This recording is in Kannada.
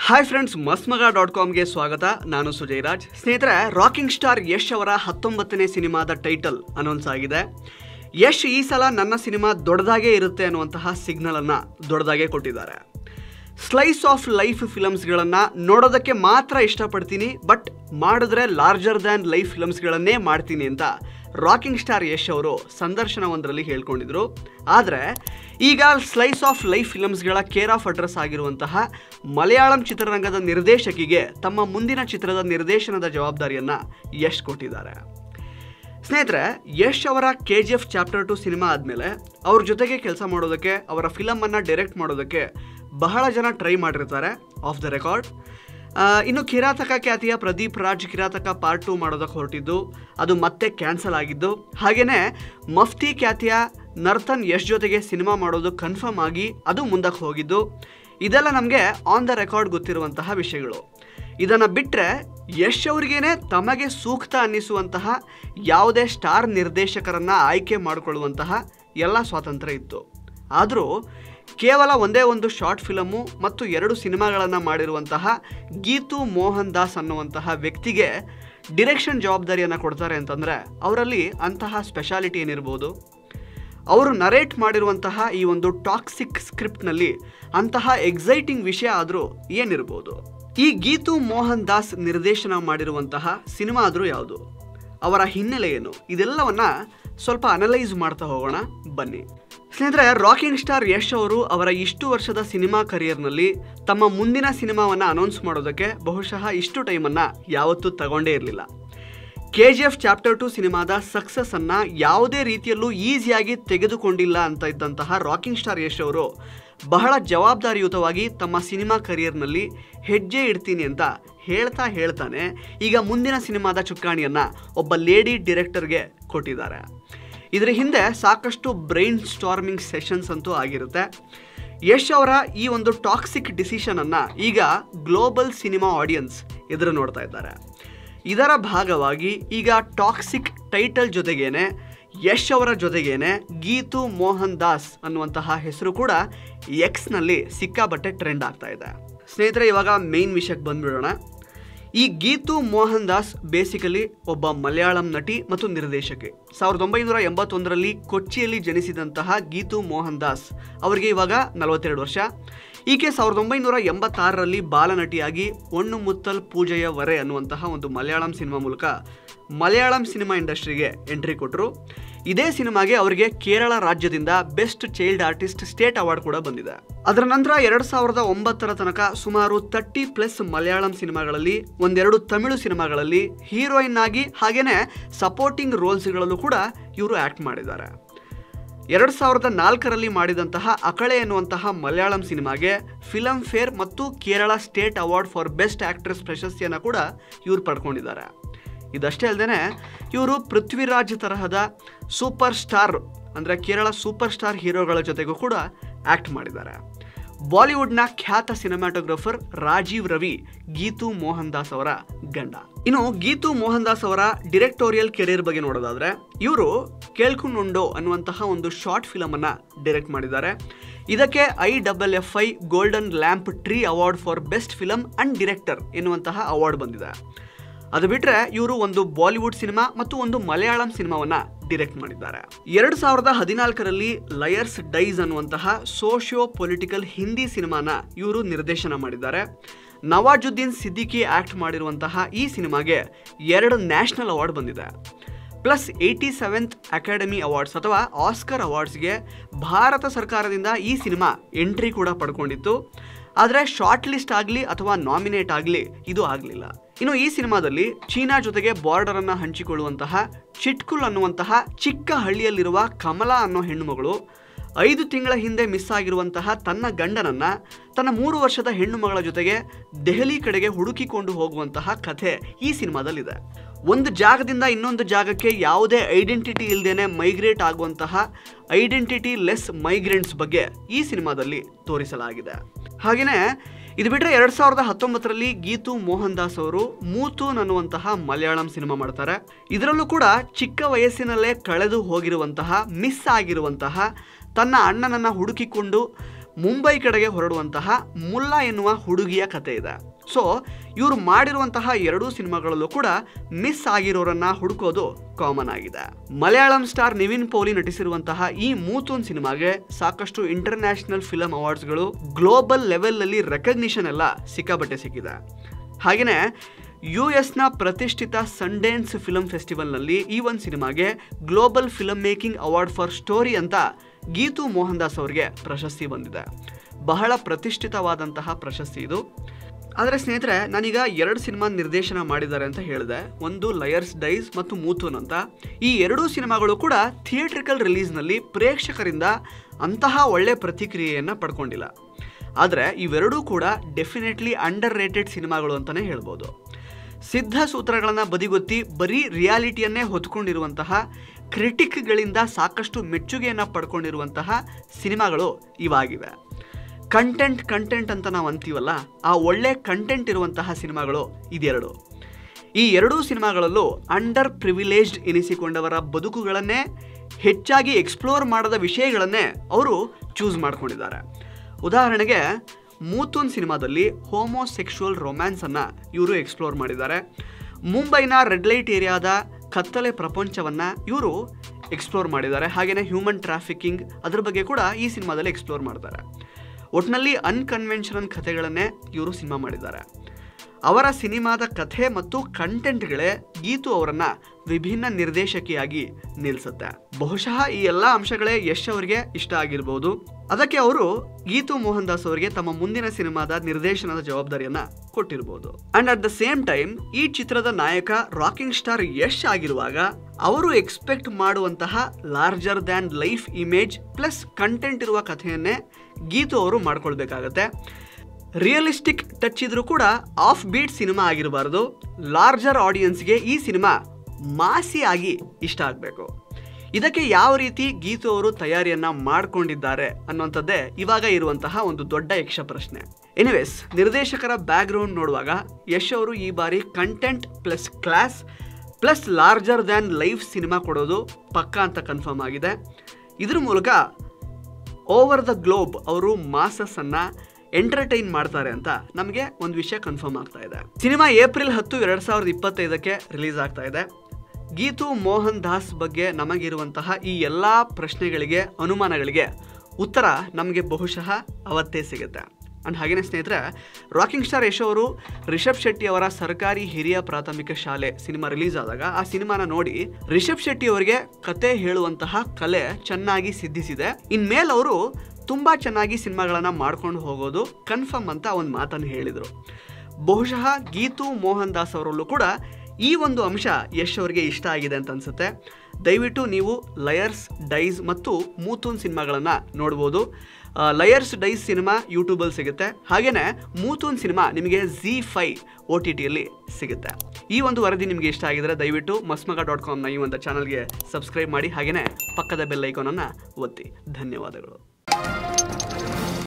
ಹಾಯ್ ಫ್ರೆಂಡ್ಸ್ ಮಸ್ಮಗ ಡಾಟ್ ಕಾಮ್ಗೆ ಸ್ವಾಗತ ನಾನು ಸುಜಯ್ ರಾಜ್ ಸ್ನೇಹಿತರೆ ರಾಕಿಂಗ್ ಸ್ಟಾರ್ ಯಶ್ ಅವರ ಹತ್ತೊಂಬತ್ತನೇ ಸಿನಿಮಾದ ಟೈಟಲ್ ಅನೌನ್ಸ್ ಆಗಿದೆ ಯಶ್ ಈ ಸಲ ನನ್ನ ಸಿನಿಮಾ ದೊಡ್ಡದಾಗೇ ಇರುತ್ತೆ ಅನ್ನುವಂತಹ ಸಿಗ್ನಲ್ ಅನ್ನ ದೊಡ್ಡದಾಗೇ ಕೊಟ್ಟಿದ್ದಾರೆ ಸ್ಲೈಸ್ ಆಫ್ ಲೈಫ್ ಫಿಲಮ್ಸ್ಗಳನ್ನು ನೋಡೋದಕ್ಕೆ ಮಾತ್ರ ಇಷ್ಟಪಡ್ತೀನಿ ಬಟ್ ಮಾಡಿದ್ರೆ ಲಾರ್ಜರ್ ದ್ಯಾನ್ ಲೈಫ್ ಫಿಲಮ್ಸ್ಗಳನ್ನೇ ಮಾಡ್ತೀನಿ ಅಂತ ರಾಕಿಂಗ್ ಸ್ಟಾರ್ ಯಶ್ ಅವರು ಸಂದರ್ಶನವೊಂದರಲ್ಲಿ ಹೇಳ್ಕೊಂಡಿದ್ರು ಆದರೆ ಈಗ ಸ್ಲೈಸ್ ಆಫ್ ಲೈಫ್ ಫಿಲಮ್ಸ್ಗಳ ಕೇರ್ ಆಫ್ ಅಡ್ರೆಸ್ ಆಗಿರುವಂತಹ ಮಲಯಾಳಂ ಚಿತ್ರರಂಗದ ನಿರ್ದೇಶಕಿಗೆ ತಮ್ಮ ಮುಂದಿನ ಚಿತ್ರದ ನಿರ್ದೇಶನದ ಜವಾಬ್ದಾರಿಯನ್ನು ಯಶ್ ಕೊಟ್ಟಿದ್ದಾರೆ ಸ್ನೇಹಿತರೆ ಯಶ್ ಅವರ K G F chapter two cinema ಆದಮೇಲೆ ಅವ್ರ ಜೊತೆಗೆ ಕೆಲಸ ಮಾಡೋದಕ್ಕೆ ಅವರ ಫಿಲಮನ್ನು ಡೈರೆಕ್ಟ್ ಮಾಡೋದಕ್ಕೆ ಬಹಳ ಜನ ಟ್ರೈ ಮಾಡಿರ್ತಾರೆ ಆಫ್ ದ ರೆಕಾರ್ಡ್ ಇನ್ನು ಕಿರಾತಕ ಖ್ಯಾತಿಯ ಪ್ರದೀಪ್ ರಾಜ್ ಕಿರಾತಕ ಪಾರ್ಟ್ ಟು ಮಾಡೋದಕ್ಕೆ ಹೊರಟಿದ್ದು ಅದು ಮತ್ತೆ ಕ್ಯಾನ್ಸಲ್ ಆಗಿದ್ದು ಹಾಗೆಯೇ ಮಫ್ತಿ ಖ್ಯಾತಿಯ ನರ್ತನ್ ಯಶ್ ಜೊತೆಗೆ ಸಿನಿಮಾ ಮಾಡೋದು ಕನ್ಫರ್ಮ್ ಆಗಿ ಅದು ಮುಂದಕ್ಕೆ ಹೋಗಿದ್ದು ಇದೆಲ್ಲ ನಮಗೆ ಆನ್ ದ ರೆಕಾರ್ಡ್ ಗೊತ್ತಿರುವಂತಹ ವಿಷಯಗಳು ಇದನ್ನು ಬಿಟ್ಟರೆ ಯಶ್ ಅವರಿಗೇನೆ ತಮಗೆ ಸೂಕ್ತ ಅನ್ನಿಸುವಂತಹ ಯಾವುದೇ ಸ್ಟಾರ್ ನಿರ್ದೇಶಕರನ್ನ ಆಯ್ಕೆ ಮಾಡಿಕೊಳ್ಳುವಂತಹ ಎಲ್ಲ ಸ್ವಾತಂತ್ರ್ಯ ಇತ್ತು ಆದರೂ ಕೇವಲ ಒಂದೇ ಒಂದು ಶಾರ್ಟ್ ಫಿಲಮು ಮತ್ತು ಎರಡು ಸಿನಿಮಾಗಳನ್ನು ಮಾಡಿರುವಂತಹ ಗೀತು ಮೋಹನ್ ದಾಸ್ ಅನ್ನುವಂತಹ ವ್ಯಕ್ತಿಗೆ ಡಿರೆಕ್ಷನ್ ಜವಾಬ್ದಾರಿಯನ್ನು ಕೊಡ್ತಾರೆ ಅಂತಂದರೆ ಅವರಲ್ಲಿ ಅಂತಹ ಸ್ಪೆಷಾಲಿಟಿ ಏನಿರ್ಬೋದು ಅವರು ನರೇಟ್ ಮಾಡಿರುವಂತಹ ಈ ಒಂದು ಟಾಕ್ಸಿಕ್ ಸ್ಕ್ರಿಪ್ಟ್ನಲ್ಲಿ ಅಂತಹ ಎಕ್ಸೈಟಿಂಗ್ ವಿಷಯ ಆದರೂ ಏನಿರ್ಬೋದು ಈ ಗೀತು ಮೋಹನ್ ದಾಸ್ ನಿರ್ದೇಶನ ಮಾಡಿರುವಂತಹ ಸಿನಿಮಾ ಆದರೂ ಯಾವುದು ಅವರ ಹಿನ್ನೆಲೆ ಏನು ಇದೆಲ್ಲವನ್ನ ಸ್ವಲ್ಪ ಅನಲೈಸ್ ಮಾಡ್ತಾ ಹೋಗೋಣ ಬನ್ನಿ ಸ್ನೇಹಿತರೆ ರಾಕಿಂಗ್ ಸ್ಟಾರ್ ಯಶ್ ಅವರು ಅವರ ಇಷ್ಟು ವರ್ಷದ ಸಿನಿಮಾ ಕರಿಯರ್ನಲ್ಲಿ ತಮ್ಮ ಮುಂದಿನ ಸಿನಿಮಾವನ್ನು ಅನೌನ್ಸ್ ಮಾಡೋದಕ್ಕೆ ಬಹುಶಃ ಇಷ್ಟು ಟೈಮನ್ನು ಯಾವತ್ತೂ ತಗೊಂಡೇ ಇರಲಿಲ್ಲ K G F chapter two ಸಿನಿಮಾದ ಸಕ್ಸಸ್ ಅನ್ನ ಯಾವುದೇ ರೀತಿಯಲ್ಲೂ ಈಸಿಯಾಗಿ ತೆಗೆದುಕೊಂಡಿಲ್ಲ ಅಂತ ಇದ್ದಂತಹ ರಾಕಿಂಗ್ ಸ್ಟಾರ್ ಯಶ್ ಅವರು ಬಹಳ ಜವಾಬ್ದಾರಿಯುತವಾಗಿ ತಮ್ಮ ಸಿನಿಮಾ ಕರಿಯರ್ನಲ್ಲಿ ಹೆಜ್ಜೆ ಇಡ್ತೀನಿ ಅಂತ ಹೇಳ್ತಾ ಹೇಳ್ತಾನೆ ಈಗ ಮುಂದಿನ ಸಿನಿಮಾದ ಚುಕ್ಕಾಣಿಯನ್ನ ಒಬ್ಬ ಲೇಡಿ ಡಿರೆಕ್ಟರ್ಗೆ ಕೊಟ್ಟಿದ್ದಾರೆ ಇದರ ಹಿಂದೆ ಸಾಕಷ್ಟು ಬ್ರೈನ್ ಸ್ಟಾರ್ಮಿಂಗ್ ಸೆಷನ್ಸ್ ಅಂತೂ ಆಗಿರುತ್ತೆ ಯಶ್ ಅವರ ಈ ಒಂದು ಟಾಕ್ಸಿಕ್ ಡಿಸಿಷನ್ ಅನ್ನ ಈಗ ಗ್ಲೋಬಲ್ ಸಿನಿಮಾ ಆಡಿಯನ್ಸ್ ಎದುರು ನೋಡ್ತಾ ಇದ್ದಾರೆ ಇದರ ಭಾಗವಾಗಿ ಈಗ ಟಾಕ್ಸಿಕ್ ಟೈಟಲ್ ಜೊತೆಗೇನೆ ಯಶ್ ಅವರ ಜೊತೆಗೇನೆ ಗೀತು ಮೋಹನ್ ದಾಸ್ ಅನ್ನುವಂತಹ ಹೆಸರು ಕೂಡ ಎಕ್ಸ್ನಲ್ಲಿ ಸಿಕ್ಕಾಬಟ್ಟೆ ಟ್ರೆಂಡ್ ಆಗ್ತಾ ಇದೆ ಸ್ನೇಹಿತರೆ ಇವಾಗ ಮೇನ್ ವಿಷಯಕ್ಕೆ ಬಂದ್ಬಿಡೋಣ ಈ ಗೀತು ಮೋಹನ್ ದಾಸ್ ಬೇಸಿಕಲಿ ಒಬ್ಬ ಮಲಯಾಳಂ ನಟಿ ಮತ್ತು ನಿರ್ದೇಶಕಿ ಸಾವಿರದ ಒಂಬೈನೂರ ಎಂಬತ್ತೊಂದರಲ್ಲಿ ಕೊಚ್ಚಿಯಲ್ಲಿ ಜನಿಸಿದಂತಹ ಗೀತು ಮೋಹನ್ ದಾಸ್ ಅವರಿಗೆ ಇವಾಗ ನಲವತ್ತೆರಡು ವರ್ಷ ಈಕೆ ಸಾವಿರದ ಒಂಬೈನೂರ ಎಂಬತ್ತಾರರಲ್ಲಿ ಬಾಲನಟಿಯಾಗಿ ಒಣ್ಣು ಮುತ್ತಲ್ ಪೂಜೆಯ ವರೆ ಅನ್ನುವಂತಹ ಒಂದು ಮಲಯಾಳಂ ಸಿನಿಮಾ ಮೂಲಕ ಮಲಯಾಳಂ ಸಿನಿಮಾ ಇಂಡಸ್ಟ್ರಿಗೆ ಎಂಟ್ರಿ ಕೊಟ್ಟರು ಇದೇ ಸಿನಿಮಾಗೆ ಅವರಿಗೆ ಕೇರಳ ರಾಜ್ಯದಿಂದ best child artist state award ಕೂಡ ಬಂದಿದೆ ಅದರ ನಂತರ ಎರಡ್ ಸಾವಿರದ ಒಂಬತ್ತರ ತನಕ ಸುಮಾರು ತರ್ಟಿ ಪ್ಲಸ್ ಮಲಯಾಳಂ ಸಿನಿಮಾಗಳಲ್ಲಿ ಒಂದೆರಡು ತಮಿಳು ಸಿನಿಮಾಗಳಲ್ಲಿ ಹೀರೋಯಿನ್ ಆಗಿ ಹಾಗೇನೆ ಸಪೋರ್ಟಿಂಗ್ ರೋಲ್ಸ್ಗಳಲ್ಲೂ ಕೂಡ ಇವರು ಆಕ್ಟ್ ಮಾಡಿದ್ದಾರೆ ಎರಡು ಸಾವಿರದ ನಾಲ್ಕರಲ್ಲಿ ಮಾಡಿದಂತಹ ಅಕಳೆ ಎನ್ನುವಂತಹ ಮಲಯಾಳಂ ಸಿನಿಮಾಗೆ ಫಿಲಂ ಫೇರ್ ಮತ್ತು Kerala state award for best actress ಪ್ರಶಸ್ತಿಯನ್ನು ಕೂಡ ಇವರು ಪಡ್ಕೊಂಡಿದ್ದಾರೆ ಇದಷ್ಟೇ ಅಲ್ಲದೆ ಇವರು ಪೃಥ್ವಿರಾಜ್ ತರಹದ ಸೂಪರ್ ಸ್ಟಾರ್ ಅಂದರೆ ಕೇರಳ ಸೂಪರ್ ಸ್ಟಾರ್ ಹೀರೋಗಳ ಜೊತೆಗೂ ಕೂಡ ಆ್ಯಕ್ಟ್ ಮಾಡಿದ್ದಾರೆ ಬಾಲಿವುಡ್ನ ಖ್ಯಾತ ಸಿನಿಮಾಟೋಗ್ರಫರ್ ರಾಜೀವ್ ರವಿ ಗೀತು ಮೋಹನ್ ದಾಸ್ ಅವರ ಗಂಡ ಇನ್ನು ಗೀತು ಮೋಹನ್ ದಾಸ್ ಅವರ ಡಿರೆಕ್ಟೋರಿಯಲ್ ಕೆರಿಯರ್ ಬಗ್ಗೆ ನೋಡೋದಾದ್ರೆ ಇವರು ಕೇಳ್ಕುಂಡೋ ಅನ್ನುವಂತಹ ಒಂದು ಶಾರ್ಟ್ ಫಿಲಮ್ ಅನ್ನ ಡೈರೆಕ್ಟ್ ಮಾಡಿದ್ದಾರೆ ಇದಕ್ಕೆ I double F I golden lamp tree award for best film and director ಎನ್ನುವಂತಹ ಅವಾರ್ಡ್ ಬಂದಿದೆ ಅದು ಬಿಟ್ಟರೆ ಇವರು ಒಂದು ಬಾಲಿವುಡ್ ಸಿನಿಮಾ ಮತ್ತು ಒಂದು ಮಲಯಾಳಂ ಸಿನಿಮಾವನ್ನ ಡಿರೆಕ್ಟ್ ಮಾಡಿದ್ದಾರೆ ಎರಡು ಸಾವಿರದ ಹದಿನಾಲ್ಕರಲ್ಲಿ ಲಯರ್ಸ್ ಡೈಸ್ ಅನ್ನುವಂತಹ ಸೋಶಿಯೋ ಪೊಲಿಟಿಕಲ್ ಹಿಂದಿ ಸಿನಿಮಾನ ಇವರು ನಿರ್ದೇಶನ ಮಾಡಿದ್ದಾರೆ ನವಾಜುದ್ದೀನ್ ಸಿದ್ದಿಕಿ ಆಕ್ಟ್ ಮಾಡಿರುವಂತಹ ಈ ಸಿನಿಮಾಗೆ ಎರಡು ನ್ಯಾಷನಲ್ ಅವಾರ್ಡ್ ಬಂದಿದೆ plus eighty seventh academy awards ಅಥವಾ ಆಸ್ಕರ್ ಅವಾರ್ಡ್ಸ್ಗೆ ಭಾರತ ಸರ್ಕಾರದಿಂದ ಈ ಸಿನಿಮಾ ಎಂಟ್ರಿ ಕೂಡ ಪಡ್ಕೊಂಡಿತ್ತು ಆದರೆ ಶಾರ್ಟ್ ಲಿಸ್ಟ್ ಆಗಲಿ ಅಥವಾ ನಾಮಿನೇಟ್ ಆಗಲಿ ಇದು ಆಗಲಿಲ್ಲ ಇನ್ನು ಈ ಸಿನಿಮಾದಲ್ಲಿ ಚೀನಾ ಜೊತೆಗೆ ಬಾರ್ಡರ್ ಅನ್ನ ಹಂಚಿಕೊಳ್ಳುವಂತಹ ಚಿಟ್ಕುಲ್ ಅನ್ನುವಂತಹ ಚಿಕ್ಕ ಹಳ್ಳಿಯಲ್ಲಿರುವ ಕಮಲಾ ಅನ್ನೋ ಹೆಣ್ಣುಮಗಳು ಐದು ತಿಂಗಳ ಹಿಂದೆ ಮಿಸ್ ಆಗಿರುವಂತಹ ತನ್ನ ಗಂಡನನ್ನ ತನ್ನ ಮೂರು ವರ್ಷದ ಹೆಣ್ಣು ಮಗಳ ಜೊತೆಗೆ ದೆಹಲಿ ಕಡೆಗೆ ಹುಡುಕಿಕೊಂಡು ಹೋಗುವಂತಹ ಕಥೆ ಈ ಸಿನಿಮಾದಲ್ಲಿದೆ ಒಂದು ಜಾಗದಿಂದ ಇನ್ನೊಂದು ಜಾಗಕ್ಕೆ ಯಾವುದೇ ಐಡೆಂಟಿಟಿ ಇಲ್ಲದೇನೆ ಮೈಗ್ರೇಟ್ ಆಗುವಂತಹ ಐಡೆಂಟಿಟಿ ಲೆಸ್ ಮೈಗ್ರೆಂಟ್ಸ್ ಬಗ್ಗೆ ಈ ಸಿನಿಮಾದಲ್ಲಿ ತೋರಿಸಲಾಗಿದೆ ಹಾಗೆಯೇ ಇದು ಬಿಟ್ಟರೆ ಎರಡು ಸಾವಿರದ ಹತ್ತೊಂಬತ್ತರಲ್ಲಿ ಗೀತು ಮೋಹನ್ ದಾಸ್ ಅವರು ಮೂತೂನ್ ಅನ್ನುವಂತಹ ಮಲಯಾಳಂ ಸಿನಿಮಾ ಮಾಡ್ತಾರೆ ಇದರಲ್ಲೂ ಕೂಡ ಚಿಕ್ಕ ವಯಸ್ಸಿನಲ್ಲೇ ಕಳೆದು ಹೋಗಿರುವಂತಹ ಮಿಸ್ ಆಗಿರುವಂತಹ ತನ್ನ ಅಣ್ಣನನ್ನ ಹುಡುಕಿಕೊಂಡು ಮುಂಬೈ ಕಡೆಗೆ ಹೊರಡುವಂತಹ ಮುಲ್ಲಾ ಎನ್ನುವ ಹುಡುಗಿಯ ಕತೆ ಇದೆ ಸೊ ಇವರು ಮಾಡಿರುವಂತಹ ಎರಡೂ ಸಿನಿಮಾಗಳಲ್ಲೂ ಕೂಡ ಮಿಸ್ ಆಗಿರೋರನ್ನ ಹುಡುಕೋದು ಕಾಮನ್ ಆಗಿದೆ ಮಲಯಾಳಂ ಸ್ಟಾರ್ ನಿವಿನ್ ಪೌಲಿ ನಟಿಸಿರುವಂತಹ ಈ ಮೂತೂನ್ ಸಿನಿಮಾಗೆ ಸಾಕಷ್ಟು ಇಂಟರ್ನ್ಯಾಷನಲ್ ಫಿಲಂ ಅವಾರ್ಡ್ಸ್ಗಳು ಗ್ಲೋಬಲ್ ಲೆವೆಲ್ನಲ್ಲಿ ರೆಕಗ್ನಿಷನ್ ಎಲ್ಲ ಸಿಕ್ಕಾಬಟ್ಟೆ ಸಿಕ್ಕಿದೆ ಹಾಗೆಯೇ ಯು ಎಸ್ನ ಪ್ರತಿಷ್ಠಿತ ಸಂಡೇನ್ಸ್ ಫಿಲಂ ಫೆಸ್ಟಿವಲ್ನಲ್ಲಿ ಈ ಒಂದು ಸಿನಿಮಾಗೆ global film making award for story ಅಂತ ಗೀತು ಮೋಹನ್ ದಾಸ್ ಅವರಿಗೆ ಪ್ರಶಸ್ತಿ ಬಂದಿದೆ ಬಹಳ ಪ್ರತಿಷ್ಠಿತವಾದಂತಹ ಪ್ರಶಸ್ತಿ ಇದು ಆದರೆ ಸ್ನೇಹಿತರೆ ನಾನೀಗ ಎರಡು ಸಿನಿಮಾ ನಿರ್ದೇಶನ ಮಾಡಿದ್ದಾರೆ ಅಂತ ಹೇಳಿದೆ ಒಂದು ಲಯರ್ಸ್ ಡೈಸ್ ಮತ್ತು ಮೂತೂನ್ ಅಂತ ಈ ಎರಡೂ ಸಿನಿಮಾಗಳು ಕೂಡ ಥಿಯೇಟ್ರಿಕಲ್ ರಿಲೀಸ್ನಲ್ಲಿ ಪ್ರೇಕ್ಷಕರಿಂದ ಅಂತಹ ಒಳ್ಳೆ ಪ್ರತಿಕ್ರಿಯೆಯನ್ನು ಪಡ್ಕೊಂಡಿಲ್ಲ ಆದರೆ ಇವೆರಡೂ ಕೂಡ ಡೆಫಿನೆಟ್ಲಿ ಅಂಡರ್ ರೇಟೆಡ್ ಸಿನಿಮಾಗಳು ಅಂತಲೇ ಹೇಳ್ಬೋದು ಸಿದ್ಧ ಸೂತ್ರಗಳನ್ನು ಬದಿಗೊತ್ತಿ ಬರೀ ರಿಯಾಲಿಟಿಯನ್ನೇ ಹೊತ್ಕೊಂಡಿರುವಂತಹ ಕ್ರಿಟಿಕ್ಗಳಿಂದ ಸಾಕಷ್ಟು ಮೆಚ್ಚುಗೆಯನ್ನು ಪಡ್ಕೊಂಡಿರುವಂತಹ ಸಿನಿಮಾಗಳು ಇವಾಗಿವೆ ಕಂಟೆಂಟ್ ಕಂಟೆಂಟ್ ಅಂತ ನಾವು ಅಂತೀವಲ್ಲ ಆ ಒಳ್ಳೆ ಕಂಟೆಂಟ್ ಇರುವಂತಹ ಸಿನಿಮಾಗಳು ಇದೆರಡು ಈ ಎರಡೂ ಸಿನಿಮಾಗಳಲ್ಲೂ ಅಂಡರ್ ಪ್ರಿವಿಲೇಜ್ಡ್ ಎನಿಸಿಕೊಂಡವರ ಬದುಕುಗಳನ್ನೇ ಹೆಚ್ಚಾಗಿ ಎಕ್ಸ್ಪ್ಲೋರ್ ಮಾಡದ ವಿಷಯಗಳನ್ನೇ ಅವರು ಚೂಸ್ ಮಾಡ್ಕೊಂಡಿದ್ದಾರೆ ಉದಾಹರಣೆಗೆ ಮೂತೂನ್ ಸಿನಿಮಾದಲ್ಲಿ ಹೋಮೋಸೆಕ್ಷುವಲ್ ರೊಮ್ಯಾನ್ಸನ್ನು ಇವರು ಎಕ್ಸ್ಪ್ಲೋರ್ ಮಾಡಿದ್ದಾರೆ ಮುಂಬೈನ ರೆಡ್ ಲೈಟ್ ಏರಿಯಾದ ಕತ್ತಲೆ ಪ್ರಪಂಚವನ್ನು ಇವರು ಎಕ್ಸ್ಪ್ಲೋರ್ ಮಾಡಿದ್ದಾರೆ ಹಾಗೆಯೇ ಹ್ಯೂಮನ್ ಟ್ರಾಫಿಕಿಂಗ್ ಅದ್ರ ಬಗ್ಗೆ ಕೂಡ ಈ ಸಿನಿಮಾದಲ್ಲಿ ಎಕ್ಸ್ಪ್ಲೋರ್ ಮಾಡ್ತಾರೆ ಒಟ್ಟಿನಲ್ಲಿ ಅನ್ಕನ್ವೆನ್ಷನಲ್ ಕಥೆಗಳನ್ನೇ ಇವರು ಸಿನಿಮಾ ಮಾಡಿದ್ದಾರೆ ಅವರ ಸಿನಿಮಾದ ಕಥೆ ಮತ್ತು ಕಂಟೆಂಟ್ಗಳೇ ಗೀತು ಅವರನ್ನ ವಿಭಿನ್ನ ನಿರ್ದೇಶಕಿಯಾಗಿ ನಿಲ್ಲಿಸುತ್ತೆ ಬಹುಶಃ ಈ ಎಲ್ಲ ಅಂಶಗಳೇ ಯಶ್ ಅವರಿಗೆ ಇಷ್ಟ ಆಗಿರ್ಬೋದು ಅದಕ್ಕೆ ಅವರು ಗೀತು ಮೋಹನ್ ದಾಸ್ ಅವರಿಗೆ ತಮ್ಮ ಮುಂದಿನ ಸಿನಿಮಾದ ನಿರ್ದೇಶನದ ಜವಾಬ್ದಾರಿಯನ್ನ ಕೊಟ್ಟಿರ್ಬೋದು and at the same time ಈ ಚಿತ್ರದ ನಾಯಕ ರಾಕಿಂಗ್ ಸ್ಟಾರ್ ಯಶ್ ಆಗಿರುವಾಗ ಅವರು ಎಕ್ಸ್ಪೆಕ್ಟ್ ಮಾಡುವಂತಹ larger than life image plus content ಇರುವ ಕಥೆಯನ್ನೇ ಗೀತು ಅವರು ಮಾಡ್ಕೊಳ್ಬೇಕಾಗತ್ತೆ ರಿಯಲಿಸ್ಟಿಕ್ ಟಚ್ ಇದ್ರೂ ಕೂಡ ಆಫ್ ಬೀಟ್ ಸಿನಿಮಾ ಆಗಿರಬಾರ್ದು ಲಾರ್ಜರ್ ಆಡಿಯನ್ಸ್ಗೆ ಈ ಸಿನಿಮಾ ಮಾಸಿ ಆಗಿ ಇಷ್ಟ ಆಗಬೇಕು ಇದಕ್ಕೆ ಯಾವ ರೀತಿ ಗೀತು ಅವರು ತಯಾರಿಯನ್ನ ಮಾಡ್ಕೊಂಡಿದ್ದಾರೆ ಅನ್ನುವಂಥದ್ದೇ ಇವಾಗ ಇರುವಂತಹ ಒಂದು ದೊಡ್ಡ ಯಕ್ಷ ಪ್ರಶ್ನೆ ಎನಿವೇಸ್ ನಿರ್ದೇಶಕರ ಬ್ಯಾಕ್ಗ್ರೌಂಡ್ ನೋಡುವಾಗ ಯಶ್ ಅವರು ಈ ಬಾರಿ content plus class plus larger than life cinema ಕೊಡೋದು ಪಕ್ಕಾ ಅಂತ ಕನ್ಫರ್ಮ್ ಆಗಿದೆ ಇದ್ರ ಮೂಲಕ ಓವರ್ ದ ಗ್ಲೋಬ್ ಅವರು ಮಾಸಸ್ ಅನ್ನ ಎಂಟರ್ಟೈನ್ ಮಾಡ್ತಾರೆ ಅಂತ ನಮಗೆ ಒಂದು ವಿಷಯ ಕನ್ಫರ್ಮ್ ಆಗ್ತಾ ಇದೆ ಸಿನಿಮಾ ಏಪ್ರಿಲ್ ಹತ್ತು ಎರಡ್ ಸಾವಿರದ ಇಪ್ಪತ್ತೈದಕ್ಕೆ ರಿಲೀಸ್ ಆಗ್ತಾ ಇದೆ ಗೀತು ಮೋಹನ್ ದಾಸ್ ಬಗ್ಗೆ ನಮಗಿರುವಂತಹ ಈ ಎಲ್ಲ ಪ್ರಶ್ನೆಗಳಿಗೆ ಅನುಮಾನಗಳಿಗೆ ಉತ್ತರ ನಮಗೆ ಬಹುಶಃ ಅವತ್ತೇ ಸಿಗುತ್ತೆ ಅಂಡ್ ಹಾಗೇನೆ ಸ್ನೇಹಿತರೆ ರಾಕಿಂಗ್ ಸ್ಟಾರ್ ಯಶ್ ಅವರು ರಿಷಬ್ ಶೆಟ್ಟಿ ಅವರ ಸರ್ಕಾರಿ ಹಿರಿಯ ಪ್ರಾಥಮಿಕ ಶಾಲೆ ಸಿನಿಮಾ ರಿಲೀಸ್ ಆದಾಗ ಆ ಸಿನಿಮಾನ ನೋಡಿ ರಿಷಬ್ ಶೆಟ್ಟಿ ಅವರಿಗೆ ಕತೆ ಹೇಳುವಂತಹ ಕಲೆ ಚೆನ್ನಾಗಿ ಸಿದ್ಧಿಸಿದೆ ಇನ್ಮೇಲೆ ಅವರು ತುಂಬಾ ಚೆನ್ನಾಗಿ ಸಿನಿಮಾಗಳನ್ನ ಮಾಡ್ಕೊಂಡು ಹೋಗೋದು ಕನ್ಫರ್ಮ್ ಅಂತ ಒಂದು ಮಾತನ್ನು ಹೇಳಿದರು ಬಹುಶಃ ಗೀತು ಮೋಹನ್ ದಾಸ್ ಅವರಲ್ಲೂ ಕೂಡ ಈ ಒಂದು ಅಂಶ ಯಶ್ ಅವರಿಗೆ ಇಷ್ಟ ಆಗಿದೆ ಅಂತ ಅನ್ಸುತ್ತೆ ದಯವಿಟ್ಟು ನೀವು ಲಯರ್ಸ್ ಡೈಸ್ ಮತ್ತು ಮೂತೂನ್ ಸಿನಿಮಾಗಳನ್ನು ನೋಡ್ಬೋದು ಲಯರ್ಸ್ ಡೈಸ್ ಸಿನಿಮಾ ಯೂಟ್ಯೂಬಲ್ಲಿ ಸಿಗುತ್ತೆ ಹಾಗೆಯೇ ಮೂತೂನ್ ಸಿನಿಮಾ ನಿಮಗೆ ಝಿ ಫೈ ಒ ಟಿ ಟಿಯಲ್ಲಿ ಸಿಗುತ್ತೆ ಈ ಒಂದು ವರದಿ ನಿಮಗೆ ಇಷ್ಟ ಆಗಿದ್ರೆ ದಯವಿಟ್ಟು ಮಸ್ಮಗ ಡಾಟ್ ಕಾಮ್ನ ಈ ಒಂದು ಚಾನಲ್ಗೆ ಸಬ್ಸ್ಕ್ರೈಬ್ ಮಾಡಿ ಹಾಗೆಯೇ ಪಕ್ಕದ ಬೆಲ್ ಐಕಾನನ್ನು ಒತ್ತಿ ಧನ್ಯವಾದಗಳು